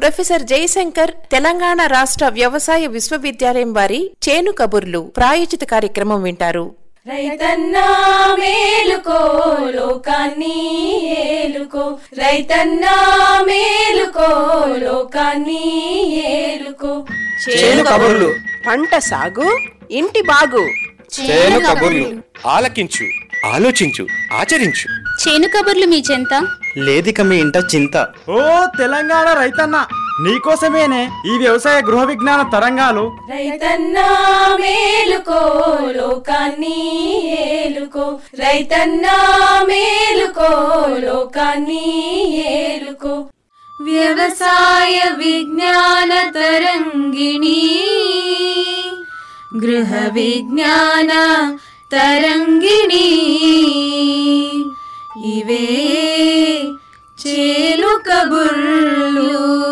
professor Jayashankar Telangana రాష్ట్ర వ్యవసాయ విశ్వవిద్యాలయం వారి చేను కబుర్లు ప్రాయోజిత కార్యక్రమం వింటారు రైతన్నా మేలుకో లోకాన్ని ఏలుకో రైతన్నా మేలుకో లోకాన్ని ఏలుకో చేను కబుర్లు పంట సాగు ఇంటి బాగు చేను కబుర్లు ఆలకించు ఆలోచించు ఆచరించు చేను కబుర్లు మీ చెంత లేదిక మీ ఇంట చింత ఓ తెలంగాణ రైతన్న నీకోసమేనే ఈ వ్యవసాయ గృహ విజ్ఞాన తరంగాలు రైతన్నా మేలుకో లోకాన్ని ఏలుకో రైతన్నా మేలుకో లోకాన్ని ఏలుకో వ్యవసాయ విజ్ఞాన తరంగిణి గృహ విజ్ఞాన తరంగిణి ఇవే చేలు కబుర్లు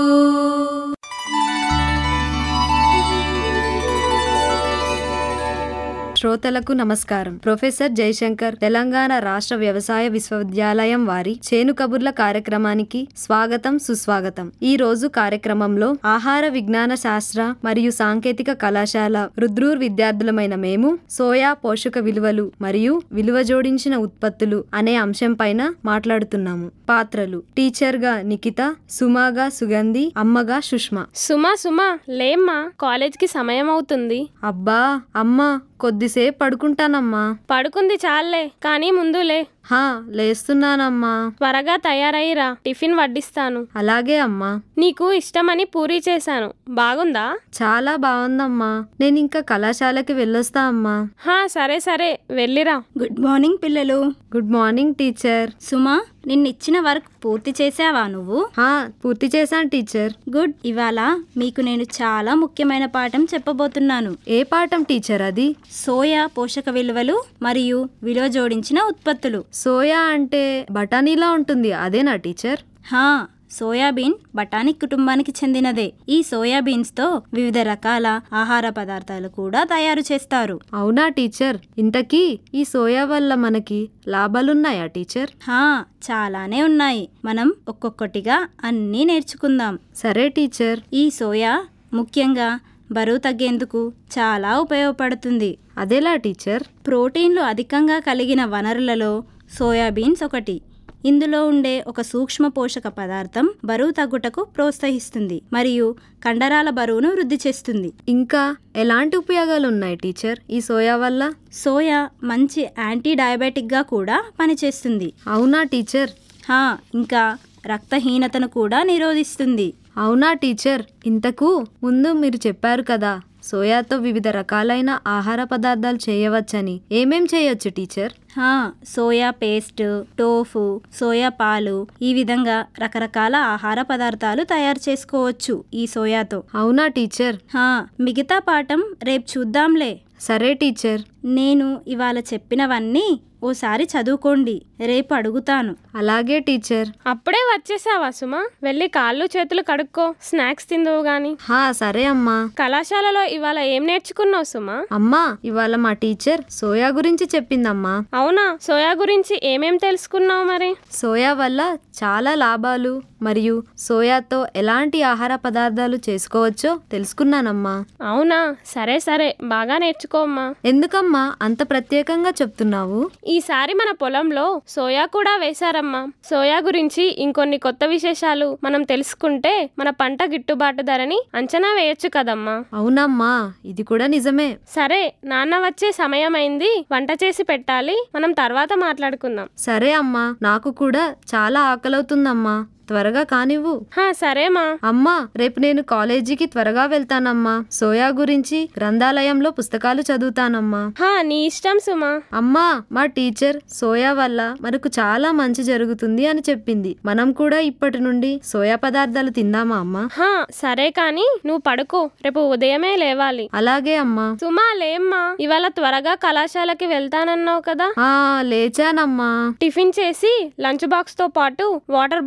శ్రోతలకు నమస్కారం ప్రొఫెసర్ జయశంకర్ తెలంగాణ రాష్ట్ర వ్యవసాయ విశ్వవిద్యాలయం వారి చేను కబుర్ల కార్యక్రమానికి స్వాగతం సుస్వాగతం ఈ రోజు కార్యక్రమంలో ఆహార విజ్ఞాన శాస్త్ర మరియు సాంకేతిక కళాశాల రుద్రూర్ విద్యార్థులమైన మేము సోయా పోషక విలువలు మరియు విలువ జోడించిన ఉత్పత్తులు అనే అంశం పైన మాట్లాడుతున్నాము పాత్రలు టీచర్ గా నిఖిత సుమాగా సుగంధి అమ్మగా సుష్మా సుమా సుమా లేమ్మా కాలేజ్కి సమయం అవుతుంది అబ్బా అమ్మా కొద్దిసేపు పడుకుంటానమ్మా పడుకుంది చాలే కానీ ముందు లే హా లేస్తున్నానమ్మా త్వరగా తయారయ్యిరా టిఫిన్ వడ్డిస్తాను అలాగే అమ్మా నీకు ఇష్టమని పూరీ చేశాను బాగుందా చాలా బాగుందమ్మా నేను ఇంకా కళాశాలకి వెళ్ళొస్తా అమ్మా హా సరే సరే వెళ్ళిరా గుడ్ మార్నింగ్ పిల్లలు గుడ్ మార్నింగ్ టీచర్ సుమా నిన్నిచ్చిన వర్క్ పూర్తి చేసావా నువ్వు హా పూర్తి చేశాను టీచర్ గుడ్ ఇవాళ మీకు నేను చాలా ముఖ్యమైన పాఠం చెప్పబోతున్నాను ఏ పాఠం టీచర్ అది సోయా పోషక విలువలు మరియు విలువ జోడించిన ఉత్పత్తులు సోయా అంటే బఠానీలా ఉంటుంది అదేనా టీచర్ హా సోయాబీన్ బఠానీ కుటుంబానికి చెందినదే ఈ సోయాబీన్స్తో వివిధ రకాల ఆహార పదార్థాలు కూడా తయారు చేస్తారు అవునా టీచర్ ఇంతకీ ఈ సోయా వల్ల మనకి లాభాలున్నాయా టీచర్ హా చాలానే ఉన్నాయి మనం ఒక్కొక్కటిగా అన్నీ నేర్చుకుందాం సరే టీచర్ ఈ సోయా ముఖ్యంగా బరువు తగ్గేందుకు చాలా ఉపయోగపడుతుంది అదేలా టీచర్ ప్రోటీన్లు అధికంగా కలిగిన వనరులలో సోయాబీన్స్ ఒకటి ఇందులో ఉండే ఒక సూక్ష్మ పోషక పదార్థం బరువు తగ్గుటకు ప్రోత్సహిస్తుంది మరియు కండరాల బరువును వృద్ధి చేస్తుంది ఇంకా ఎలాంటి ఉపయోగాలు ఉన్నాయి టీచర్ ఈ సోయా వల్ల సోయా మంచి యాంటీ డయాబెటిక్గా కూడా పనిచేస్తుంది అవునా టీచర్ హా ఇంకా రక్తహీనతను కూడా నిరోధిస్తుంది అవునా టీచర్ ఇంతకు ముందు మీరు చెప్పారు కదా సోయాతో వివిధ రకాలైన ఆహార పదార్థాలు చేయవచ్చని ఏమేం చేయొచ్చు టీచర్ హా సోయా పేస్ట్ టోఫు సోయా పాలు ఈ విధంగా రకరకాల ఆహార పదార్థాలు తయారు చేసుకోవచ్చు ఈ సోయాతో అవునా టీచర్ హా మిగతా పాఠం రేపు చూద్దాంలే సరే టీచర్ నేను ఇవాళ చెప్పినవన్నీ ఓసారి చదువుకోండి రేపు అడుగుతాను అలాగే టీచర్ అప్పుడే వచ్చేసావా సుమా వెళ్ళి కాళ్ళు చేతులు కడుక్కో స్నాక్స్ తిందువు గాని హా సరే అమ్మా కళాశాలలో ఇవాళ ఏం నేర్చుకున్నావు సుమా అమ్మా ఇవాళ మా టీచర్ సోయా గురించి చెప్పిందమ్మా అవునా సోయా గురించి ఏమేం తెలుసుకున్నావు మరి సోయా వల్ల చాలా లాభాలు మరియు సోయాతో ఎలాంటి ఆహార పదార్థాలు చేసుకోవచ్చో తెలుసుకున్నానమ్మా అవునా సరే సరే బాగా నేర్చుకోమ్మా ఎందుకమ్మా అంత ప్రత్యేకంగా చెప్తున్నావు ఈసారి మన పొలంలో సోయా కూడా వేశారమ్మా సోయా గురించి ఇంకొన్ని కొత్త విశేషాలు మనం తెలుసుకుంటే మన పంట గిట్టుబాటు ధరని అంచనా వేయొచ్చు కదమ్మా అవునమ్మా ఇది కూడా నిజమే సరే నాన్న వచ్చే సమయం అయింది వంట చేసి పెట్టాలి మనం తర్వాత మాట్లాడుకుందాం సరే అమ్మా నాకు కూడా చాలా ఆకలవుతుందమ్మా త్వరగా కానివ్వు హా సరేమా అమ్మా రేపు నేను కాలేజీకి త్వరగా వెళ్తానమ్మా సోయా గురించి గ్రంథాలయంలో పుస్తకాలు చదువుతానమ్మా హా నీ ఇష్టం సుమా అమ్మా మా టీచర్ సోయా వల్ల మనకు చాలా మంచి జరుగుతుంది అని చెప్పింది మనం కూడా ఇప్పటి నుండి సోయా పదార్థాలు తిందామా అమ్మా హా సరే కానీ నువ్వు పడుకో రేపు ఉదయమే లేవాలి అలాగే అమ్మా సుమా లేమ్మా ఇవాళ త్వరగా కళాశాలకి వెళ్తానన్నావు కదా ఆ లేచానమ్మా టిఫిన్ చేసి లంచ్ బాక్స్ తో పాటు వాటర్ బాటిల్ ని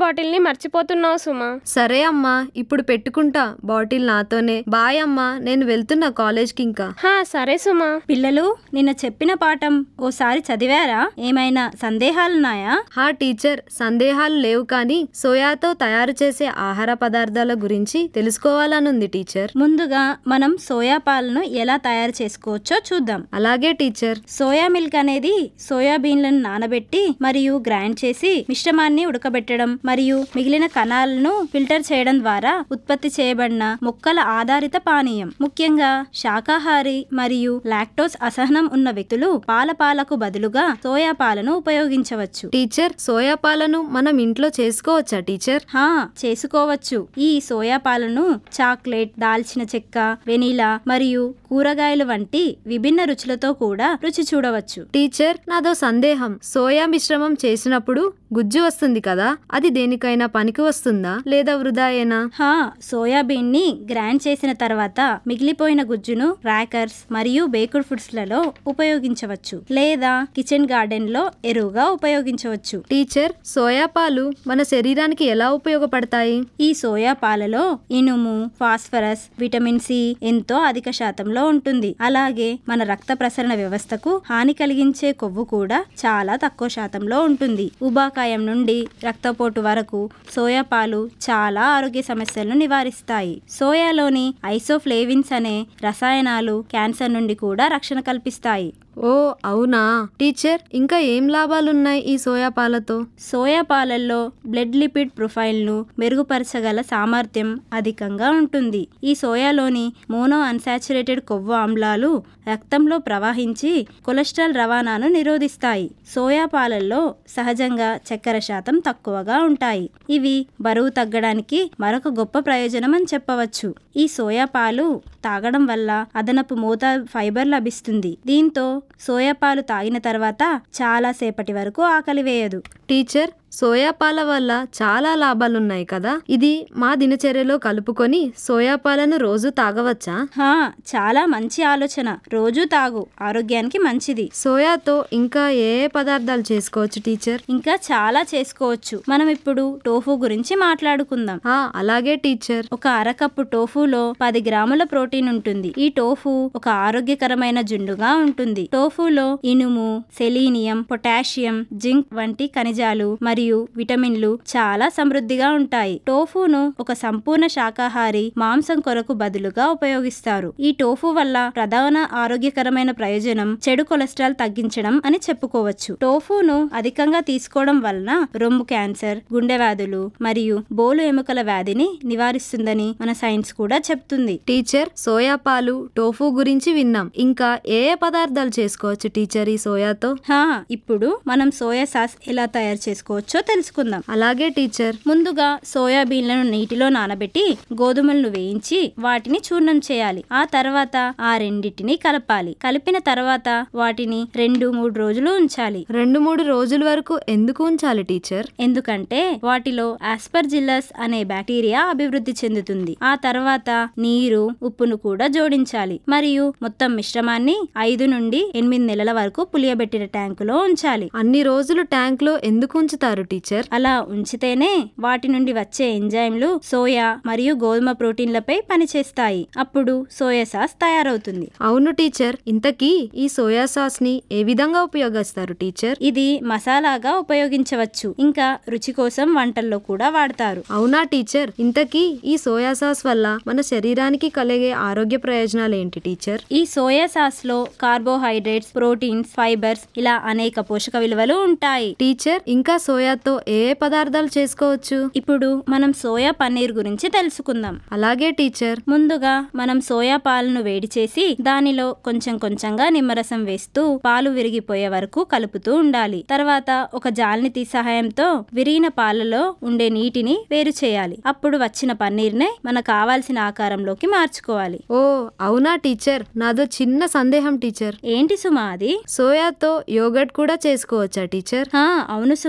మర్చిపోతున్నావు సుమా సరే అమ్మా ఇప్పుడు పెట్టుకుంటా బాటిల్ నాతోనే బాయ్ అమ్మా నేను వెళ్తున్నా కాలేజ్కి ఇంకా హా సరే సుమా పిల్లలు నిన్న చెప్పిన పాఠం ఓసారి చదివారా ఏమైనా సందేహాలున్నాయా హా టీచర్ సందేహాలు లేవు కానీ సోయాతో తయారు చేసే ఆహార పదార్థాల గురించి తెలుసుకోవాలనుంది టీచర్ ముందుగా మనం సోయా పాలను ఎలా తయారు చేసుకోవచ్చో చూద్దాం అలాగే టీచర్ సోయా మిల్క్ అనేది సోయా బీన్లను నానబెట్టి మరియు గ్రైండ్ చేసి మిశ్రమాన్ని ఉడకబెట్టడం మరియు మిగిలిన కణాలను ఫిల్టర్ చేయడం ద్వారా ఉత్పత్తి చేయబడిన మొక్కల ఆధారిత పానీయం ముఖ్యంగా శాకాహారి మరియు లాక్టోస్ అసహనం ఉన్న వ్యక్తులు పాల పాలకు బదులుగా సోయా పాలను ఉపయోగించవచ్చు టీచర్ సోయా పాలను మనం ఇంట్లో చేసుకోవచ్చా టీచర్ హా చేసుకోవచ్చు ఈ సోయా పాలను చాక్లెట్ దాల్చిన చెక్క వెనిలా మరియు కూరగాయలు వంటి విభిన్న రుచులతో కూడా రుచి చూడవచ్చు టీచర్ నాదో సందేహం సోయా మిశ్రమం చేసినప్పుడు గుజ్జు వస్తుంది కదా అది దేనికైనా పనికి వస్తుందా లేదా వృధాయేనా హా సోయాబీన్ ని గ్రైండ్ చేసిన తర్వాత మిగిలిపోయిన గుజ్జును ర్యాకర్స్ మరియు బేక్డ్ ఫుడ్స్ లలో ఉపయోగించవచ్చు లేదా కిచెన్ గార్డెన్ లో ఎరువుగా ఉపయోగించవచ్చు టీచర్ సోయా పాలు మన శరీరానికి ఎలా ఉపయోగపడతాయి ఈ సోయా పాలలో ఇనుము ఫాస్ఫరస్ విటమిన్ సి ఎంతో అధిక శాతంలో ఉంటుంది అలాగే మన రక్త ప్రసరణ వ్యవస్థకు హాని కలిగించే కొవ్వు కూడా చాలా తక్కువ శాతంలో ఉంటుంది ఉబాకాయం నుండి రక్తపోటు వరకు సోయా పాలు చాలా ఆరోగ్య సమస్యలను నివారిస్తాయి సోయాలోని ఐసోఫ్లేవిన్స్ అనే రసాయనాలు క్యాన్సర్ నుండి కూడా రక్షణ కల్పిస్తాయి ఓ అవునా టీచర్ ఇంకా ఏం లాభాలున్నాయి ఈ సోయా పాలతో సోయా పాలల్లో బ్లడ్ లిపిడ్ ప్రొఫైల్ను మెరుగుపరచగల సామర్థ్యం అధికంగా ఉంటుంది ఈ సోయాలోని మోనో అన్సాచురేటెడ్ కొవ్వు ఆమ్లాలు రక్తంలో ప్రవహించి కొలెస్ట్రాల్ రవాణాను నిరోధిస్తాయి సోయా పాలల్లో సహజంగా చక్కెర శాతం తక్కువగా ఉంటాయి ఇవి బరువు తగ్గడానికి మరొక గొప్ప ప్రయోజనం అని చెప్పవచ్చు ఈ సోయా పాలు తాగడం వల్ల అదనపు మోతా ఫైబర్ లభిస్తుంది దీంతో సోయా పాలు తాగిన తర్వాత చాలా సేపటి వరకు ఆకలి వేయదు టీచర్ సోయా పాల వల్ల చాలా లాభాలున్నాయి కదా ఇది మా దినచర్యలో కలుపుకొని సోయా పాలను రోజు తాగవచ్చా హా చాలా మంచి ఆలోచన రోజు తాగు ఆరోగ్యానికి మంచిది సోయాతో ఇంకా ఏ ఏ పదార్థాలు చేసుకోవచ్చు టీచర్ ఇంకా చాలా చేసుకోవచ్చు మనం ఇప్పుడు టోఫు గురించి మాట్లాడుకుందాం ఆ, అలాగే టీచర్ ఒక అరకప్పు టోఫులో పది గ్రాముల ప్రోటీన్ ఉంటుంది ఈ టోఫు ఒక ఆరోగ్యకరమైన జుండుగా ఉంటుంది టోఫులో ఇనుము సెలీనియం పొటాషియం జింక్ వంటి ఖనిజాలు మరియు విటమిన్లు చాలా సమృద్ధిగా ఉంటాయి టోఫును ఒక సంపూర్ణ శాకాహారి మాంసం కొరకు బదులుగా ఉపయోగిస్తారు ఈ టోఫు వల్ల ప్రధాన ఆరోగ్యకరమైన ప్రయోజనం చెడు కొలెస్ట్రాల్ తగ్గించడం అని చెప్పుకోవచ్చు టోఫును అధికంగా తీసుకోవడం వలన రొమ్ము క్యాన్సర్ గుండె వ్యాధులు మరియు బోలు ఎముకల వ్యాధిని నివారిస్తుందని మన సైన్స్ కూడా చెప్తుంది టీచర్ సోయా పాలు టోఫు గురించి విన్నాం ఇంకా ఏ ఏ పదార్థాలు చేసుకోవచ్చు టీచర్ ఈ సోయాతో హా ఇప్పుడు మనం సోయా సాస్ ఎలా తయారు చేసుకోవచ్చో తెలుసుకుందాం అలాగే టీచర్ ముందుగా సోయాబీన్లను నీటిలో నానబెట్టి గోధుమలను వేయించి వాటిని చూర్ణం చేయాలి ఆ తర్వాత ఆ రెండింటిని కలపాలి కలిపిన తర్వాత వాటిని రెండు మూడు రోజులు ఉంచాలి రెండు మూడు రోజుల వరకు ఎందుకు ఉంచాలి టీచర్ ఎందుకంటే వాటిలో ఆస్పర్జిల్లస్ అనే బ్యాక్టీరియా అభివృద్ధి చెందుతుంది ఆ తర్వాత నీరు ఉప్పును కూడా జోడించాలి మరియు మొత్తం మిశ్రమాన్ని ఐదు నుండి ఎనిమిది నెలల వరకు పులియబెట్టిన ట్యాంకులో ఉంచాలి అన్ని రోజులు ట్యాంక్ లో ఎందుకు ఉంచుతారు టీచర్ అలా ఉంచితేనే వాటి నుండి వచ్చే ఎంజైమ్లు సోయా మరియు గోధుమ ప్రోటీన్లపై పనిచేస్తాయి అప్పుడు సోయా సాస్ తయారవుతుంది అవును టీచర్ ఇంతకీ ఈ సోయా సాస్ ని ఏ విధంగా ఉపయోగిస్తారు టీచర్ ఇది మసాలాగా ఉపయోగించవచ్చు ఇంకా రుచి కోసం వంటల్లో కూడా వాడతారు అవునా టీచర్ ఇంతకీ ఈ సోయా సాస్ వల్ల మన శరీరానికి కలిగే ఆరోగ్య ప్రయోజనాలు ఏంటి టీచర్ ఈ సోయా సాస్ లో కార్బోహైడ్రేట్స్ ప్రోటీన్స్ ఫైబర్స్ ఇలా అనేక పోషక విలువలు ఉంటాయి టీచర్ ఇంకా సోయాతో ఏ ఏ పదార్థాలు చేసుకోవచ్చు ఇప్పుడు మనం సోయా పన్నీర్ గురించి తెలుసుకుందాం అలాగే టీచర్ ముందుగా మనం సోయా పాలను వేడి చేసి దానిలో కొంచెం కొంచెంగా నిమ్మరసం వేస్తూ పాలు విరిగిపోయే వరకు కలుపుతూ ఉండాలి తర్వాత ఒక జాలినితి సహాయంతో విరిగిన పాలలో ఉండే నీటిని వేరు చేయాలి అప్పుడు వచ్చిన పన్నీర్నే మనకు కావాల్సిన ఆకారంలోకి మార్చుకోవాలి ఓ అవునా టీచర్ నాదో చిన్న సందేహం టీచర్ ఏంటి సుమా అది సోయాతో యోగట్ కూడా చేసుకోవచ్చా టీచర్ హా అవును సుమా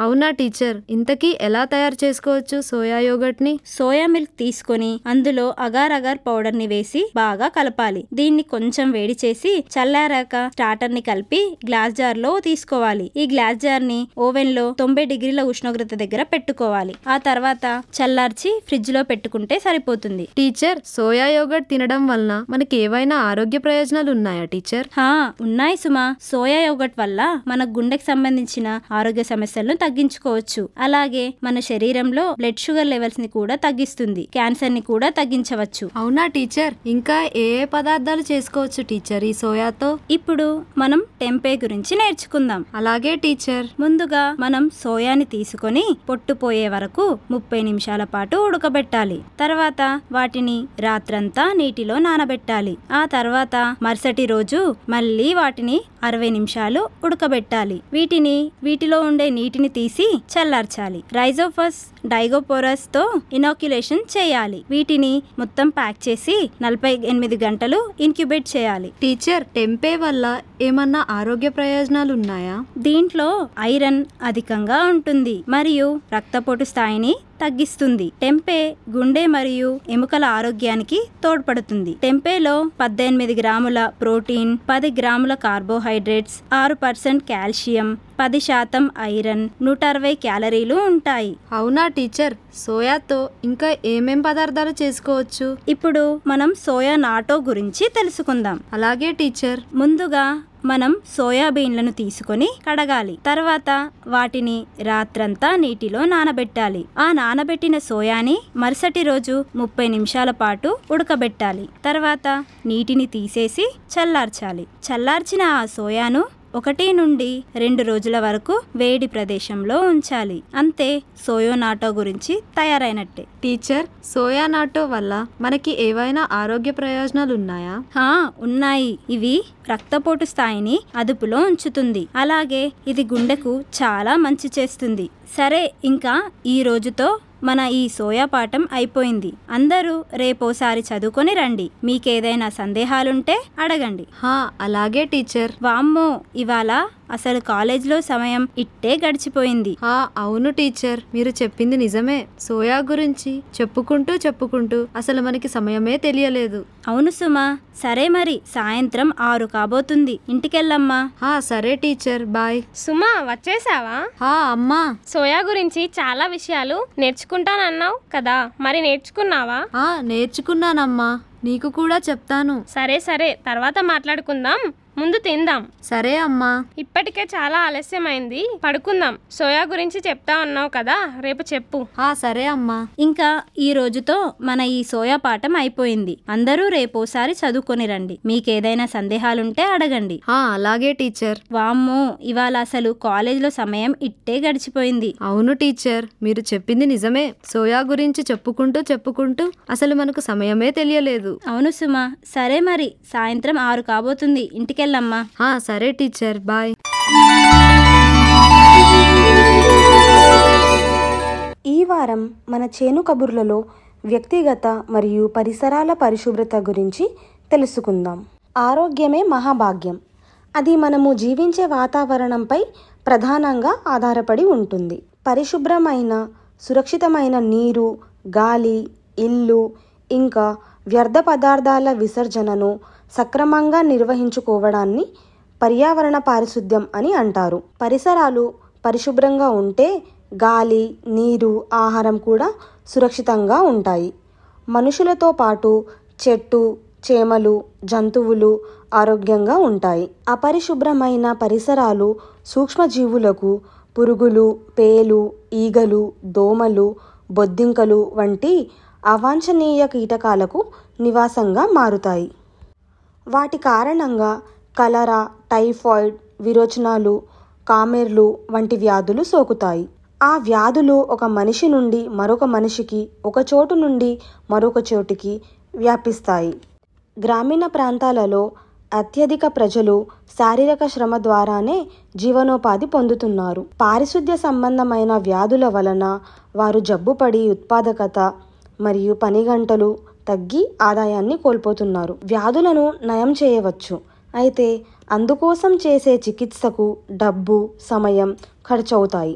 అవునా టీచర్ ఇంతకీ ఎలా తయారు చేసుకోవచ్చు సోయా యోగర్ట్ని సోయా మిల్క్ తీసుకొని అందులో అగార్ అగార్ పౌడర్ ని వేసి బాగా కలపాలి దీన్ని కొంచెం వేడి చేసి చల్లారాక స్టార్టర్ ని కలిపి గ్లాస్ జార్ లో తీసుకోవాలి ఈ గ్లాస్ జార్ ని ఓవెన్ లో తొంభై డిగ్రీల ఉష్ణోగ్రత దగ్గర పెట్టుకోవాలి ఆ తర్వాత చల్లార్చి ఫ్రిడ్జ్ లో పెట్టుకుంటే సరిపోతుంది టీచర్ సోయా యోగర్ట్ తినడం వలన మనకి ఏవైనా ఆరోగ్య ప్రయోజనాలు ఉన్నాయా టీచర్ హా ఉన్నాయి సుమా సోయా యోగట్ వల్ల మన గుండెకి సంబంధించిన ఆరోగ్య సమస్యలను తగ్గించుకోవచ్చు అలాగే మన శరీరంలో బ్లడ్ షుగర్ లెవెల్స్ ని కూడా తగ్గిస్తుంది క్యాన్సర్ ని కూడా తగ్గించవచ్చు అవునా టీచర్ ఇంకా ఏ ఏ పదార్థాలు చేసుకోవచ్చు టీచర్ ఈ సోయాతో ఇప్పుడు మనం టెంపే గురించి నేర్చుకుందాం అలాగే టీచర్ ముందుగా మనం సోయాని తీసుకొని పొట్టు పోయే వరకు ముప్పై నిమిషాల పాటు ఉడకబెట్టాలి తర్వాత వాటిని రాత్రంతా నీటిలో నానబెట్టాలి ఆ తర్వాత మరుసటి రోజు మళ్ళీ వాటిని అరవై నిమిషాలు ఉడకబెట్టాలి వీటిని వీటిలో ఉండే నీటిని తీసి చల్లార్చాలి రైజోఫస్ డైగోపోరస్ తో ఇనాక్యులేషన్ చేయాలి వీటిని మొత్తం ప్యాక్ చేసి నలభై ఎనిమిది గంటలు ఇన్క్యుబేట్ చేయాలి టీచర్ టెంపే వల్ల ఏమన్నా ఆరోగ్య ప్రయోజనాలు ఉన్నాయా దీంట్లో ఐరన్ అధికంగా ఉంటుంది మరియు రక్తపోటు స్థాయిని తగ్గిస్తుంది టెంపే గుండె మరియు ఎముకల ఆరోగ్యానికి తోడ్పడుతుంది టెంపేలో పద్దెనిమిది గ్రాముల ప్రోటీన్ పది గ్రాముల కార్బోహైడ్రేట్స్ ఆరు పర్సెంట్ కాల్షియం పది శాతం ఐరన్ నూట అరవై క్యాలరీలు ఉంటాయి అవునా టీచర్ సోయాతో ఇంకా ఏమేం పదార్థాలు చేసుకోవచ్చు ఇప్పుడు మనం సోయా నాటో గురించి తెలుసుకుందాం అలాగే టీచర్ ముందుగా మనం సోయాబీన్లను తీసుకొని కడగాలి తర్వాత వాటిని రాత్రంతా నీటిలో నానబెట్టాలి ఆ నానబెట్టిన సోయాని మరుసటి రోజు ముప్పై నిమిషాల పాటు ఉడకబెట్టాలి తర్వాత నీటిని తీసేసి చల్లార్చాలి చల్లార్చిన ఆ సోయాను ఒకటి నుండి రెండు రోజుల వరకు వేడి ప్రదేశంలో ఉంచాలి అంతే సోయో నాటో గురించి తయారైనట్టే టీచర్ సోయా నాటో వల్ల మనకి ఏవైనా ఆరోగ్య ప్రయోజనాలు ఉన్నాయా హా ఉన్నాయి ఇవి రక్తపోటు స్థాయిని అదుపులో ఉంచుతుంది అలాగే ఇది గుండెకు చాలా మంచి చేస్తుంది సరే ఇంకా ఈ రోజుతో మన ఈ సోయా పాఠం అయిపోయింది అందరూ రేపోసారి చదువుకొని రండి మీకేదైనా సందేహాలుంటే అడగండి హా అలాగే టీచర్ వామ్మో ఇవాళ అసలు కాలేజ్లో సమయం ఇట్టే గడిచిపోయింది హా అవును టీచర్ మీరు చెప్పింది నిజమే సోయా గురించి చెప్పుకుంటూ చెప్పుకుంటూ అసలు మనకి సమయమే తెలియలేదు అవును సుమా సరే మరి సాయంత్రం ఆరు కాబోతుంది ఇంటికెళ్ళమ్మా హా సరే టీచర్ బాయ్ సుమా వచ్చేసావా హా అమ్మా సోయా గురించి చాలా విషయాలు నేర్చుకుంటానన్నావు కదా మరి నేర్చుకున్నావా ఆ నేర్చుకున్నానమ్మా నీకు కూడా చెప్తాను సరే సరే తర్వాత మాట్లాడుకుందాం ముందు తిందాం సరే అమ్మా ఇప్పటికే చాలా ఆలస్యమైంది పడుకుందాం సోయా గురించి చెప్తా ఉన్నావు కదా రేపు చెప్పు హా సరే అమ్మా ఇంకా ఈ రోజుతో మన ఈ సోయా పాఠం అయిపోయింది అందరూ రేపోసారి చదువుకొని రండి మీకేదైనా సందేహాలుంటే అడగండి హా అలాగే టీచర్ వామ్మో ఇవాళ అసలు కాలేజ్లో సమయం ఇట్టే గడిచిపోయింది అవును టీచర్ మీరు చెప్పింది నిజమే సోయా గురించి చెప్పుకుంటూ చెప్పుకుంటూ అసలు మనకు సమయమే తెలియలేదు అవును సుమా సరే మరి సాయంత్రం ఆరు కాబోతుంది ఇంటికెళ్ళమ్మా హా సరే టీచర్ బాయ్ ఈ వారం మన చేను కబుర్లలో వ్యక్తిగత మరియు పరిసరాల పరిశుభ్రత గురించి తెలుసుకుందాం ఆరోగ్యమే మహాభాగ్యం అది మనము జీవించే వాతావరణంపై ప్రధానంగా ఆధారపడి ఉంటుంది పరిశుభ్రమైన సురక్షితమైన నీరు గాలి ఇల్లు ఇంకా వ్యర్థ పదార్థాల విసర్జనను సక్రమంగా నిర్వహించుకోవడాన్ని పర్యావరణ పారిశుద్ధ్యం అని అంటారు పరిసరాలు పరిశుభ్రంగా ఉంటే గాలి నీరు ఆహారం కూడా సురక్షితంగా ఉంటాయి మనుషులతో పాటు చెట్టు చేమలు జంతువులు ఆరోగ్యంగా ఉంటాయి అపరిశుభ్రమైన పరిసరాలు సూక్ష్మజీవులకు పురుగులు పేలు ఈగలు దోమలు బొద్దింకలు వంటి అవాంఛనీయ కీటకాలకు నివాసంగా మారుతాయి వాటి కారణంగా కలరా టైఫాయిడ్ విరోచనాలు కామెర్లు వంటి వ్యాధులు సోకుతాయి ఆ వ్యాధులు ఒక మనిషి నుండి మరొక మనిషికి ఒక చోటు నుండి మరొక చోటుకి వ్యాపిస్తాయి గ్రామీణ ప్రాంతాలలో అత్యధిక ప్రజలు శారీరక శ్రమ ద్వారానే జీవనోపాధి పొందుతున్నారు పారిశుద్ధ్య సంబంధమైన వ్యాధుల వలన వారు జబ్బుపడి ఉత్పాదకత మరియు పని గంటలు తగ్గి ఆదాయాన్ని కోల్పోతున్నారు వ్యాధులను నయం చేయవచ్చు అయితే అందుకోసం చేసే చికిత్సకు డబ్బు సమయం ఖర్చవుతాయి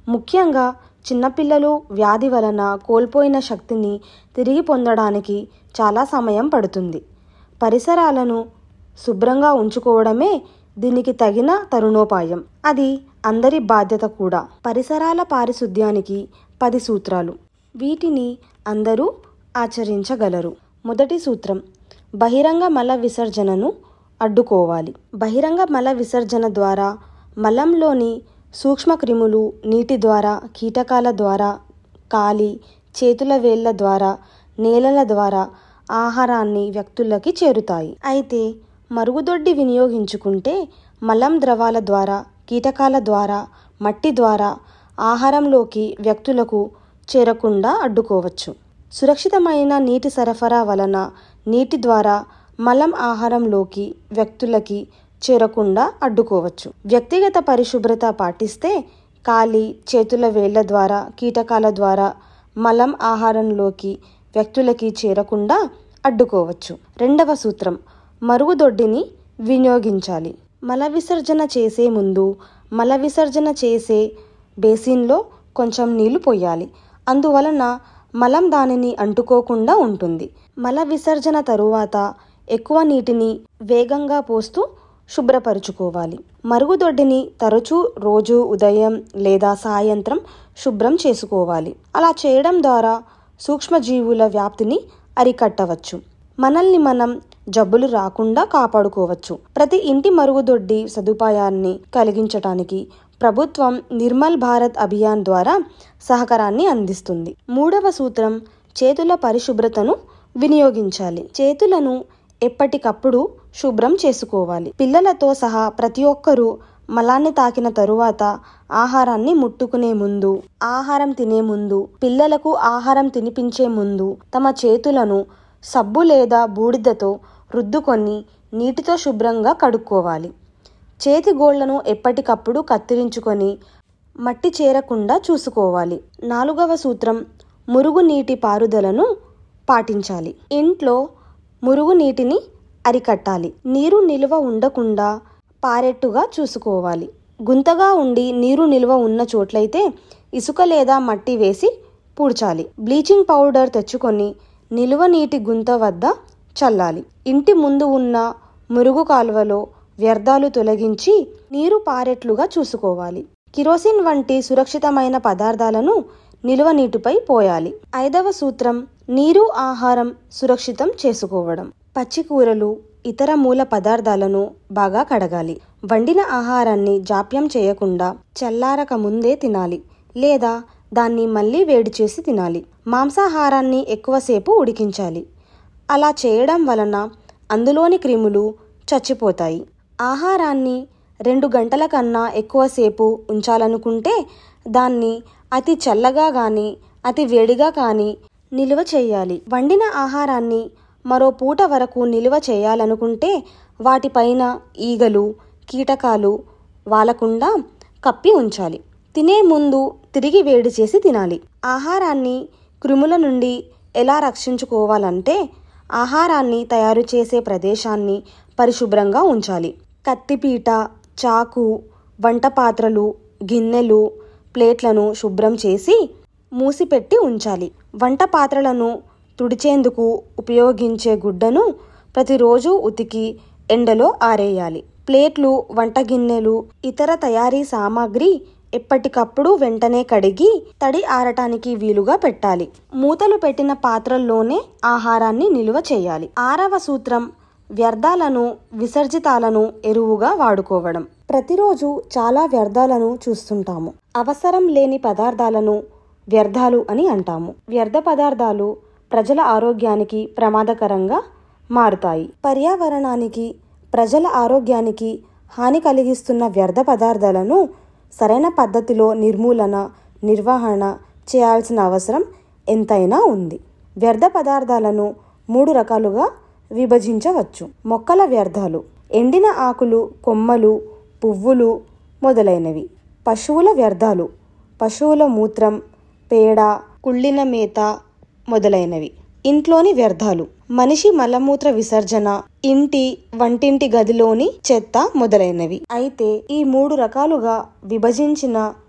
ముఖ్యంగా చిన్నపిల్లలు వ్యాధి వలన కోల్పోయిన శక్తిని తిరిగి పొందడానికి చాలా సమయం పడుతుంది పరిసరాలను శుభ్రంగా ఉంచుకోవడమే దీనికి తగిన తరుణోపాయం అది అందరి బాధ్యత కూడా పరిసరాల పారిశుద్ధ్యానికి పది సూత్రాలు వీటిని అందరూ ఆచరించగలరు మొదటి సూత్రం బహిరంగ మల విసర్జనను అడ్డుకోవాలి బహిరంగ మల విసర్జన ద్వారా మలంలోని సూక్ష్మక్రిములు నీటి ద్వారా కీటకాల ద్వారా కాలి చేతుల వేళ్ల ద్వారా నేలల ద్వారా ఆహారాన్ని వ్యక్తులకి చేరుతాయి అయితే మరుగుదొడ్డి వినియోగించుకుంటే మలం ద్రవాల ద్వారా కీటకాల ద్వారా మట్టి ద్వారా ఆహారంలోకి వ్యక్తులకు చేరకుండా అడ్డుకోవచ్చు సురక్షితమైన నీటి సరఫరా వలన నీటి ద్వారా మలం ఆహారంలోకి వ్యక్తులకి చేరకుండా అడ్డుకోవచ్చు వ్యక్తిగత పరిశుభ్రత పాటిస్తే కాలి చేతుల వేళ్ల ద్వారా కీటకాల ద్వారా మలం ఆహారంలోకి వ్యక్తులకి చేరకుండా అడ్డుకోవచ్చు రెండవ సూత్రం మరుగుదొడ్డిని వినియోగించాలి మల విసర్జన చేసే ముందు మల విసర్జన చేసే బేసిన్లో కొంచెం నీళ్లు పోయాలి అందువలన మలం దానిని అంటుకోకుండా ఉంటుంది మల విసర్జన తరువాత ఎక్కువ నీటిని వేగంగా పోస్తూ శుభ్రపరుచుకోవాలి మరుగుదొడ్డిని తరచూ రోజు ఉదయం లేదా సాయంత్రం శుభ్రం చేసుకోవాలి అలా చేయడం ద్వారా సూక్ష్మజీవుల వ్యాప్తిని అరికట్టవచ్చు మనల్ని మనం జబ్బులు రాకుండా కాపాడుకోవచ్చు ప్రతి ఇంటి మరుగుదొడ్డి సదుపాయాన్ని కలిగించటానికి ప్రభుత్వం నిర్మల్ భారత్ అభియాన్ ద్వారా సహకారాన్ని అందిస్తుంది మూడవ సూత్రం చేతుల పరిశుభ్రతను వినియోగించాలి చేతులను ఎప్పటికప్పుడు శుభ్రం చేసుకోవాలి పిల్లలతో సహా ప్రతి ఒక్కరూ మలాన్ని తాకిన తరువాత ఆహారాన్ని ముట్టుకునే ముందు ఆహారం తినే ముందు పిల్లలకు ఆహారం తినిపించే ముందు తమ చేతులను సబ్బు లేదా బూడిదతో రుద్దుకొని నీటితో శుభ్రంగా కడుక్కోవాలి చేతి గోళ్లను ఎప్పటికప్పుడు కత్తిరించుకొని మట్టి చేరకుండా చూసుకోవాలి నాలుగవ సూత్రం మురుగునీటి పారుదలను పాటించాలి ఇంట్లో మురుగునీటిని అరికట్టాలి నీరు నిల్వ ఉండకుండా పారెట్టుగా చూసుకోవాలి గుంతగా ఉండి నీరు నిల్వ ఉన్న చోట్లయితే ఇసుక లేదా మట్టి వేసి పూడ్చాలి బ్లీచింగ్ పౌడర్ తెచ్చుకొని నిల్వ నీటి గుంత వద్ద చల్లాలి ఇంటి ముందు ఉన్న మురుగు కాలువలో వ్యర్థాలు తొలగించి నీరు పారెట్లుగా చూసుకోవాలి కిరోసిన్ వంటి సురక్షితమైన పదార్థాలను నిల్వ నీటిపై పోయాలి ఐదవ సూత్రం నీరు ఆహారం సురక్షితం చేసుకోవడం పచ్చి కూరలు ఇతర మూల పదార్థాలను బాగా కడగాలి వండిన ఆహారాన్ని జాప్యం చేయకుండా చల్లారక ముందే తినాలి లేదా దాన్ని మళ్ళీ వేడి చేసి తినాలి మాంసాహారాన్ని ఎక్కువసేపు ఉడికించాలి అలా చేయడం వలన అందులోని క్రిములు చచ్చిపోతాయి ఆహారాన్ని రెండు గంటల కన్నా ఎక్కువసేపు ఉంచాలనుకుంటే దాన్ని అతి చల్లగా కానీ అతి వేడిగా కానీ నిల్వ చేయాలి వండిన ఆహారాన్ని మరో పూట వరకు నిల్వ చేయాలనుకుంటే వాటిపైన ఈగలు కీటకాలు వాలకుండా కప్పి ఉంచాలి తినే ముందు తిరిగి వేడి చేసి తినాలి ఆహారాన్ని క్రిముల నుండి ఎలా రక్షించుకోవాలంటే ఆహారాన్ని తయారు చేసే ప్రదేశాన్ని పరిశుభ్రంగా ఉంచాలి కత్తిపీట చాకు వంట పాత్రలు గిన్నెలు ప్లేట్లను శుభ్రం చేసి మూసిపెట్టి ఉంచాలి వంట పాత్రలను తుడిచేందుకు ఉపయోగించే గుడ్డను ప్రతిరోజు ఉతికి ఎండలో ఆరేయాలి ప్లేట్లు వంట గిన్నెలు ఇతర తయారీ సామాగ్రి ఎప్పటికప్పుడు వెంటనే కడిగి తడి ఆరటానికి వీలుగా పెట్టాలి మూతలు పెట్టిన పాత్రల్లోనే ఆహారాన్ని నిలువ చేయాలి ఆరవ సూత్రం వ్యర్థాలను విసర్జితాలను ఎరువుగా వాడుకోవడం ప్రతిరోజు చాలా వ్యర్థాలను చూస్తుంటాము అవసరం లేని పదార్థాలను వ్యర్థాలు అని అంటాము వ్యర్థ పదార్థాలు ప్రజల ఆరోగ్యానికి ప్రమాదకరంగా మారుతాయి పర్యావరణానికి ప్రజల ఆరోగ్యానికి హాని కలిగిస్తున్న వ్యర్థ పదార్థాలను సరైన పద్ధతిలో నిర్మూలన నిర్వహణ చేయాల్సిన అవసరం ఎంతైనా ఉంది వ్యర్థ పదార్థాలను మూడు రకాలుగా విభజించవచ్చు మొక్కల వ్యర్థాలు ఎండిన ఆకులు కొమ్మలు పువ్వులు మొదలైనవి పశువుల వ్యర్థాలు పశువుల మూత్రం పేడ కుళ్ళిన మేత మొదలైనవి ఇంట్లోని వ్యర్థాలు మనిషి మలమూత్ర విసర్జన ఇంటి వంటింటి గదిలోని చెత్త మొదలైనవి అయితే ఈ మూడు రకాలుగా విభజించిన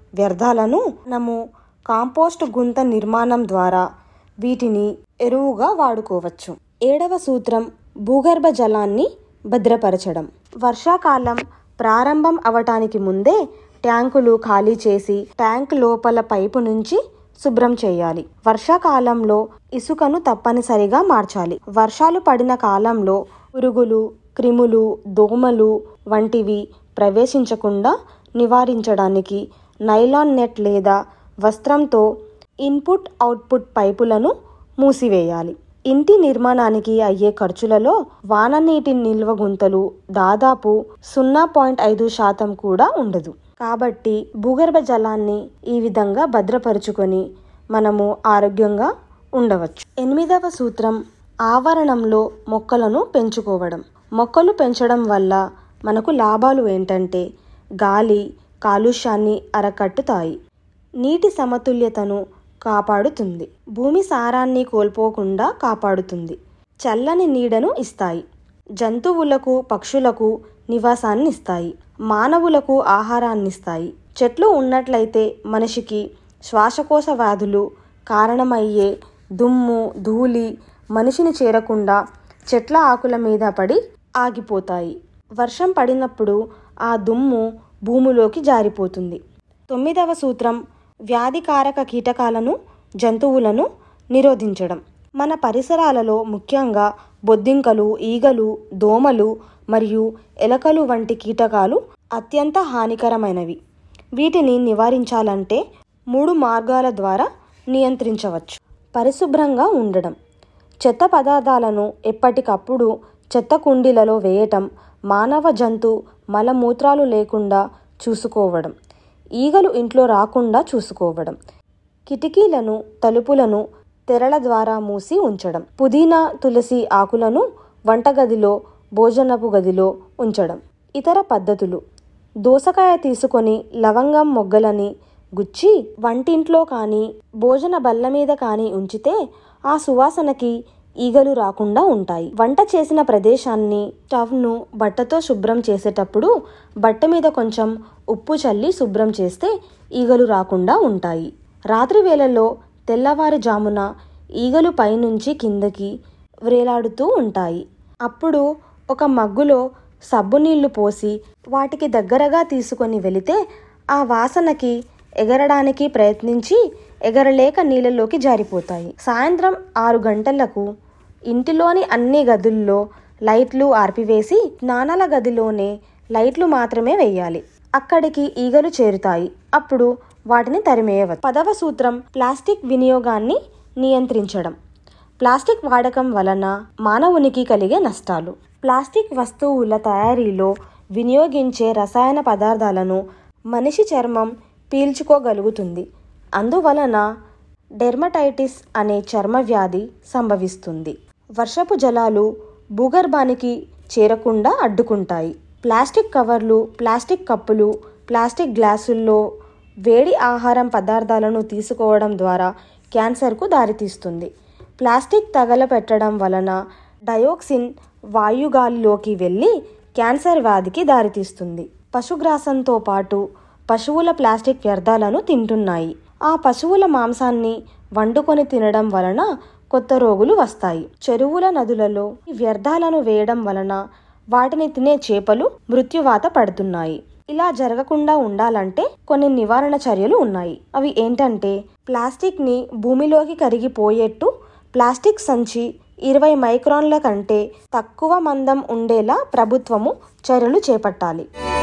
వ్యర్థాలను మనము కాంపోస్ట్ గుంత నిర్మాణం ద్వారా వీటిని ఎరువుగా వాడుకోవచ్చు ఏడవ సూత్రం భూగర్భ జలాన్ని భద్రపరచడం వర్షాకాలం ప్రారంభం అవటానికి ముందే ట్యాంకులు ఖాళీ చేసి ట్యాంక్ లోపల పైపు నుంచి శుభ్రం చేయాలి వర్షాకాలంలో ఇసుకను తప్పనిసరిగా మార్చాలి వర్షాలు పడిన కాలంలో పురుగులు క్రిములు దోమలు వంటివి ప్రవేశించకుండా నివారించడానికి నైలాన్ నెట్ లేదా వస్త్రంతో ఇన్పుట్ అవుట్పుట్ పైపులను మూసివేయాలి ఇంటి నిర్మాణానికి అయ్యే ఖర్చులలో వాననీటి నిల్వ గుంతలు దాదాపు సున్నా పాయింట్ ఐదు శాతం కూడా ఉండదు కాబట్టి భూగర్భ జలాన్ని ఈ విధంగా భద్రపరుచుకొని మనము ఆరోగ్యంగా ఉండవచ్చు ఎనిమిదవ సూత్రం ఆవరణంలో మొక్కలను పెంచుకోవడం మొక్కలు పెంచడం వల్ల మనకు లాభాలు ఏంటంటే గాలి కాలుష్యాన్ని అరకట్టుతాయి నీటి సమతుల్యతను కాపాడుతుంది భూమి సారాన్ని కోల్పోకుండా కాపాడుతుంది చల్లని నీడను ఇస్తాయి జంతువులకు పక్షులకు నివాసాన్ని ఇస్తాయి మానవులకు ఆహారాన్ని ఇస్తాయి చెట్లు ఉన్నట్లయితే మనిషికి శ్వాసకోశ వ్యాధులు కారణమయ్యే దుమ్ము ధూళి మనిషిని చేరకుండా చెట్ల ఆకుల మీద పడి ఆగిపోతాయి వర్షం పడినప్పుడు ఆ దుమ్ము భూమిలోకి జారిపోతుంది తొమ్మిదవ సూత్రం వ్యాధికారక కీటకాలను జంతువులను నిరోధించడం మన పరిసరాలలో ముఖ్యంగా బొద్దింకలు ఈగలు దోమలు మరియు ఎలకలు వంటి కీటకాలు అత్యంత హానికరమైనవి వీటిని నివారించాలంటే మూడు మార్గాల ద్వారా నియంత్రించవచ్చు పరిశుభ్రంగా ఉండడం చెత్త పదార్థాలను ఎప్పటికప్పుడు చెత్త కుండీలలో వేయటం మానవ జంతు మలమూత్రాలు లేకుండా చూసుకోవడం ఈగలు ఇంట్లో రాకుండా చూసుకోవడం కిటికీలను తలుపులను తెరల ద్వారా మూసి ఉంచడం పుదీనా తులసి ఆకులను వంటగదిలో భోజనపు గదిలో ఉంచడం ఇతర పద్ధతులు దోసకాయ తీసుకొని లవంగం మొగ్గలని గుచ్చి వంటింట్లో కానీ భోజన బల్ల మీద కానీ ఉంచితే ఆ సువాసనకి ఈగలు రాకుండా ఉంటాయి వంట చేసిన ప్రదేశాన్ని స్టవ్ను బట్టతో శుభ్రం చేసేటప్పుడు బట్ట మీద కొంచెం ఉప్పు చల్లి శుభ్రం చేస్తే ఈగలు రాకుండా ఉంటాయి రాత్రి వేళల్లో తెల్లవారుజామున ఈగలు పైనుంచి కిందకి వ్రేలాడుతూ ఉంటాయి అప్పుడు ఒక మగ్గులో సబ్బు నీళ్లు పోసి వాటికి దగ్గరగా తీసుకొని వెళితే ఆ వాసనకి ఎగరడానికి ప్రయత్నించి ఎగరలేక నీళ్ళలోకి జారిపోతాయి సాయంత్రం ఆరు గంటలకు ఇంటిలోని అన్ని గదుల్లో లైట్లు ఆర్పివేసి స్నానాల గదిలోనే లైట్లు మాత్రమే వేయాలి అక్కడికి ఈగలు చేరుతాయి అప్పుడు వాటిని తరిమేయవచ్చు పదవ సూత్రం ప్లాస్టిక్ వినియోగాన్ని నియంత్రించడం ప్లాస్టిక్ వాడకం వలన మానవునికి కలిగే నష్టాలు ప్లాస్టిక్ వస్తువుల తయారీలో వినియోగించే రసాయన పదార్థాలను మనిషి చర్మం పీల్చుకోగలుగుతుంది అందువలన డెర్మటైటిస్ అనే చర్మ వ్యాధి సంభవిస్తుంది వర్షపు జలాలు భూగర్భానికి చేరకుండా అడ్డుకుంటాయి ప్లాస్టిక్ కవర్లు ప్లాస్టిక్ కప్పులు ప్లాస్టిక్ గ్లాసుల్లో వేడి ఆహారం పదార్థాలను తీసుకోవడం ద్వారా క్యాన్సర్కు దారితీస్తుంది ప్లాస్టిక్ తగలపెట్టడం వలన డయోక్సిన్ వాయుగాలిలోకి వెళ్ళి క్యాన్సర్ వ్యాధికి దారితీస్తుంది పశుగ్రాసంతో పాటు పశువుల ప్లాస్టిక్ వ్యర్థాలను తింటున్నాయి ఆ పశువుల మాంసాన్ని వండుకొని తినడం వలన కొత్త రోగులు వస్తాయి చెరువుల నదులలో ఈ వ్యర్థాలను వేయడం వలన వాటిని తినే చేపలు మృత్యువాత పడుతున్నాయి ఇలా జరగకుండా ఉండాలంటే కొన్ని నివారణ చర్యలు ఉన్నాయి అవి ఏంటంటే ప్లాస్టిక్ ని భూమిలోకి కరిగిపోయేట్టు ప్లాస్టిక్ సంచి ఇరవై మైక్రాన్ల కంటే తక్కువ మందం ఉండేలా ప్రభుత్వము చర్యలు చేపట్టాలి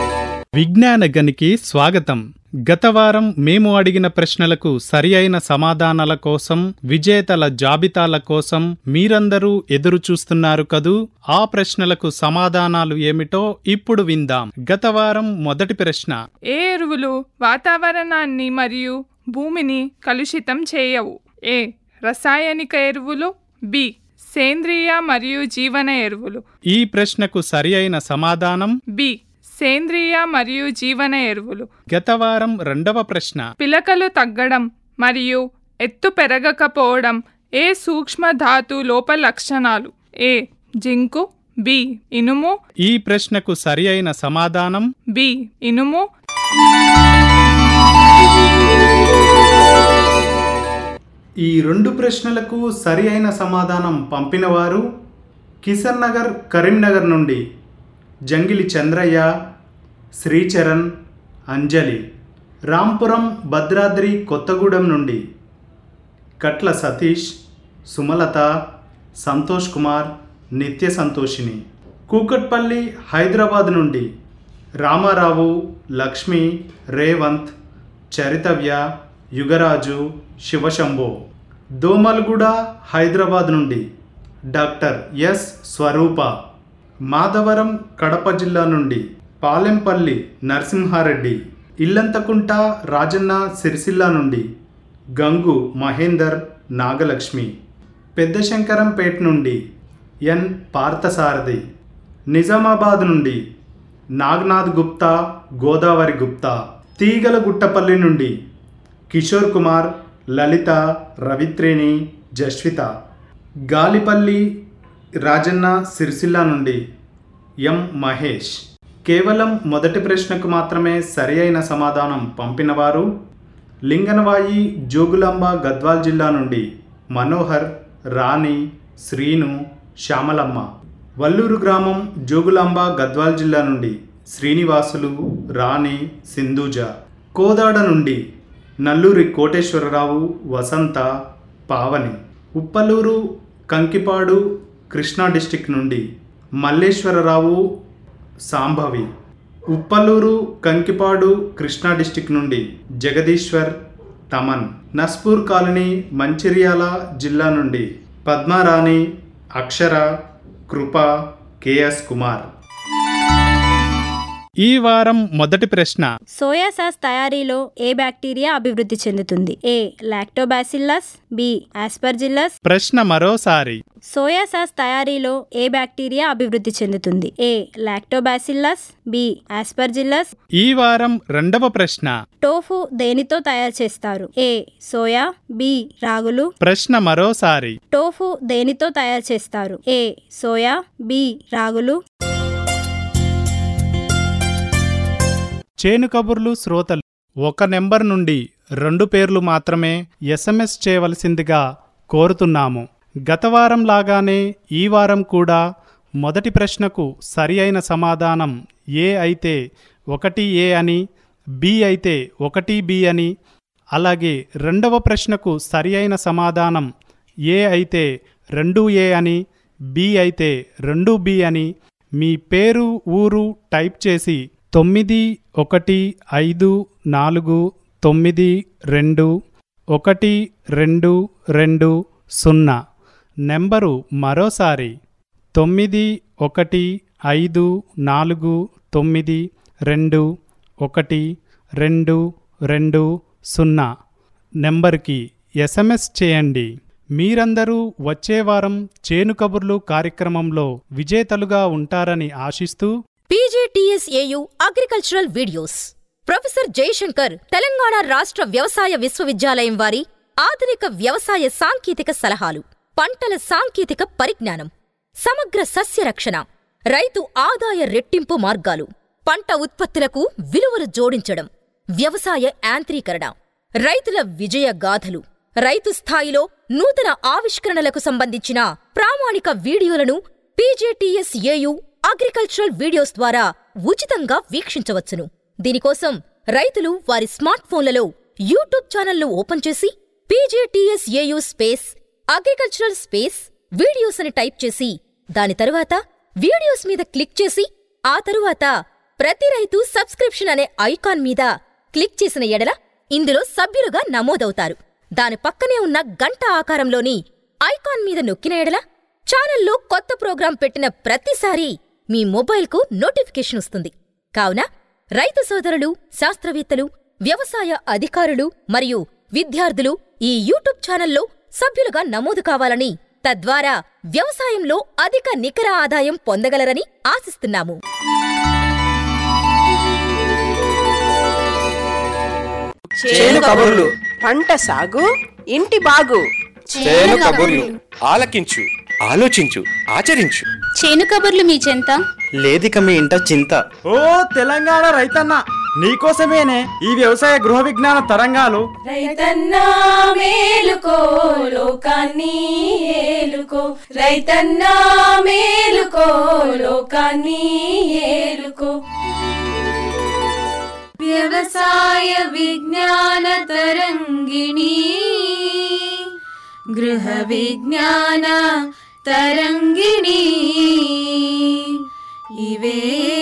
విజ్ఞాన గనికి స్వాగతం గత వారం మేము అడిగిన ప్రశ్నలకు సరి అయిన సమాధానాల కోసం విజేతల జాబితాల కోసం మీరందరూ ఎదురు చూస్తున్నారు కదూ ఆ ప్రశ్నలకు సమాధానాలు ఏమిటో ఇప్పుడు విందాం గత వారం మొదటి ప్రశ్న ఏ ఎరువులు వాతావరణాన్ని మరియు భూమిని కలుషితం చేయవు ఏ రసాయనిక ఎరువులు బి సేంద్రియ మరియు జీవన ఎరువులు ఈ ప్రశ్నకు సరి అయిన సమాధానం బి సేంద్రియ మరియు జీవన ఎరువులు గత వారం రెండవ ప్రశ్న పిలకలు తగ్గడం మరియు ఎత్తు పెరగకపోవడం ఏ సూక్ష్మ ధాతు లోప లక్షణాలు ఏ జింకు బి ఇనుము ఈ ప్రశ్నకు సరి అయిన సమాధానం బి ఇనుము ఈ రెండు ప్రశ్నలకు సరి అయిన సమాధానం పంపినవారు కిషన్ నగర్ కరీంనగర్ నుండి జంగిలి చంద్రయ్య శ్రీచరణ్ అంజలి రాంపురం భద్రాద్రి కొత్తగూడెం నుండి కట్ల సతీష్ సుమలత సంతోష్ కుమార్ నిత్య సంతోషిని కూకట్పల్లి హైదరాబాద్ నుండి రామారావు లక్ష్మి రేవంత్ చరితవ్య యుగరాజు శివశంభో దోమల్గూడ హైదరాబాద్ నుండి డాక్టర్ ఎస్ స్వరూప మాధవరం కడప జిల్లా నుండి పాలెంపల్లి నరసింహారెడ్డి ఇల్లంతకుంట రాజన్న సిరిసిల్ల నుండి గంగు మహేందర్ నాగలక్ష్మి పెద్దశంకరంపేట నుండి ఎన్ పార్థసారథి నిజామాబాద్ నుండి నాగనాథ్ గుప్తా గోదావరి గుప్తా తీగల గుట్టపల్లి నుండి కిషోర్ కుమార్ లలిత రవిత్రేణి జస్విత గాలిపల్లి రాజన్న సిరిసిల్ల నుండి ఎం మహేష్ కేవలం మొదటి ప్రశ్నకు మాత్రమే సరి అయిన సమాధానం పంపినవారు లింగనవాయి జోగులాంబ గద్వాల్ జిల్లా నుండి మనోహర్ రాణి శ్రీను శ్యామలమ్మ వల్లూరు గ్రామం జోగులాంబ గద్వాల్ జిల్లా నుండి శ్రీనివాసులు రాణి సింధూజ కోదాడ నుండి నల్లూరి కోటేశ్వరరావు వసంత పావని ఉప్పలూరు కంకిపాడు కృష్ణా డిస్టిక్ నుండి మల్లేశ్వరరావు సాంభవి ఉప్పలూరు కంకిపాడు కృష్ణా డిస్టిక్ నుండి జగదీశ్వర్ తమన్ నస్పూర్ కాలనీ మంచిర్యాల జిల్లా నుండి పద్మారాణి అక్షర కృప కేఎస్ కుమార్ ఈ వారం మొదటి ప్రశ్న సోయా సాస్ తయారీలో ఏ బ్యాక్టీరియా అభివృద్ధి చెందుతుంది ఏ లాక్టోబాసిల్లస్ బి ఆస్పర్జిల్లస్ ప్రశ్న మరోసారి సోయా సాస్ తయారీలో ఏ బ్యాక్టీరియా అభివృద్ధి చెందుతుంది ఏ లాక్టోబాసిల్లస్ బి ఆస్పర్జిల్లస్ ఈ వారం రెండవ ప్రశ్న టోఫు దేనితో తయారు చేస్తారు ఏ సోయా బి రాగులు ప్రశ్న మరోసారి టోఫు దేనితో తయారు చేస్తారు ఏ సోయా బి రాగులు చేను కబుర్లు శ్రోతలు ఒక నెంబర్ నుండి రెండు పేర్లు మాత్రమే ఎస్ఎంఎస్ చేయవలసిందిగా కోరుతున్నాము గత వారం లాగానే ఈ వారం కూడా మొదటి ప్రశ్నకు సరి అయిన సమాధానం ఏ అయితే ఒకటి ఏ అని బి అయితే ఒకటి బి అని అలాగే రెండవ ప్రశ్నకు సరి అయిన సమాధానం ఏ అయితే రెండు ఏ అని బి అయితే రెండు బి అని మీ పేరు ఊరు టైప్ చేసి తొమ్మిది ఒకటి ఐదు నాలుగు తొమ్మిది రెండు ఒకటి రెండు రెండు సున్నా నెంబరు మరోసారి తొమ్మిది ఒకటి ఐదు నాలుగు తొమ్మిది రెండు ఒకటి రెండు రెండు సున్నా నెంబర్కి ఎస్ఎంఎస్ చేయండి మీరందరూ వచ్చే వారం చేను కబుర్లు కార్యక్రమంలో విజేతలుగా ఉంటారని ఆశిస్తూ PGTSAU agricultural videos professor Jayashankar Telangana రాష్ట్ర వ్యవసాయ విశ్వవిద్యాలయం వారి ఆధునిక వ్యవసాయ సాంకేతిక సలహాలు పంటల సాంకేతిక పరిజ్ఞానం సమగ్ర సస్య రక్షణ రైతు ఆదాయ రెట్టింపు మార్గాలు పంట ఉత్పత్తులకు విలువలు జోడించడం వ్యవసాయ యాంత్రీకరణ రైతుల విజయ గాథలు రైతు స్థాయిలో నూతన ఆవిష్కరణలకు సంబంధించిన ప్రామాణిక వీడియోలను పీజేటీఎస్ఏయు అగ్రికల్చరల్ వీడియోస్ ద్వారా ఉచితంగా వీక్షించవచ్చును దీనికోసం రైతులు వారి స్మార్ట్ ఫోన్లలో యూట్యూబ్ ఛానల్ను ఓపెన్ చేసి PJTSAU space agricultural space videos అని టైప్ చేసి దాని తరువాత వీడియోస్ మీద క్లిక్ చేసి ఆ తరువాత ప్రతి రైతు సబ్స్క్రిప్షన్ అనే ఐకాన్ మీద క్లిక్ చేసిన ఎడల ఇందులో సభ్యులుగా నమోదవుతారు దాని పక్కనే ఉన్న గంట ఆకారంలోని ఐకాన్ మీద నొక్కిన ఎడల ఛానల్లో కొత్త ప్రోగ్రాం పెట్టిన ప్రతిసారీ మీ మొబైల్కు నోటిఫికేషన్ వస్తుంది కావున రైతు సోదరులు శాస్త్రవేత్తలు వ్యవసాయ అధికారులు మరియు విద్యార్థులు ఈ యూట్యూబ్ ఛానల్లో సభ్యులుగా నమోదు కావాలని తద్వారా వ్యవసాయంలో అధిక నికర ఆదాయం పొందగలరని ఆశిస్తున్నాము చేను కబుర్లు పంట సాగు ఇంటి బాగు చేను కబుర్లు ఆలకించు ఆలోచించు ఆచరించు చేను కబుర్లు మీ చెంత లేదిక మీ ఇంట చింత ఓ తెలంగాణ రైతన్న నీకోసమేనే ఈ వ్యవసాయ గృహ విజ్ఞాన తరంగాలు రైతన్నా మేలుకో లోకాన్ని ఏలుకో రైతన్నా మేలుకో లోకాన్ని ఏలుకో వ్యవసాయ విజ్ఞాన తరంగిణి గృహ విజ్ఞాన తరంగిణి ఇవే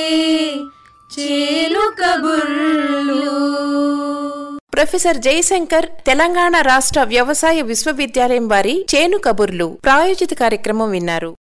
చేలు కబుర్లు ప్రొఫెసర్ జయశంకర్ తెలంగాణ రాష్ట్ర వ్యవసాయ విశ్వవిద్యాలయం వారి చేను కబుర్లు ప్రాయోజిత కార్యక్రమం విన్నారు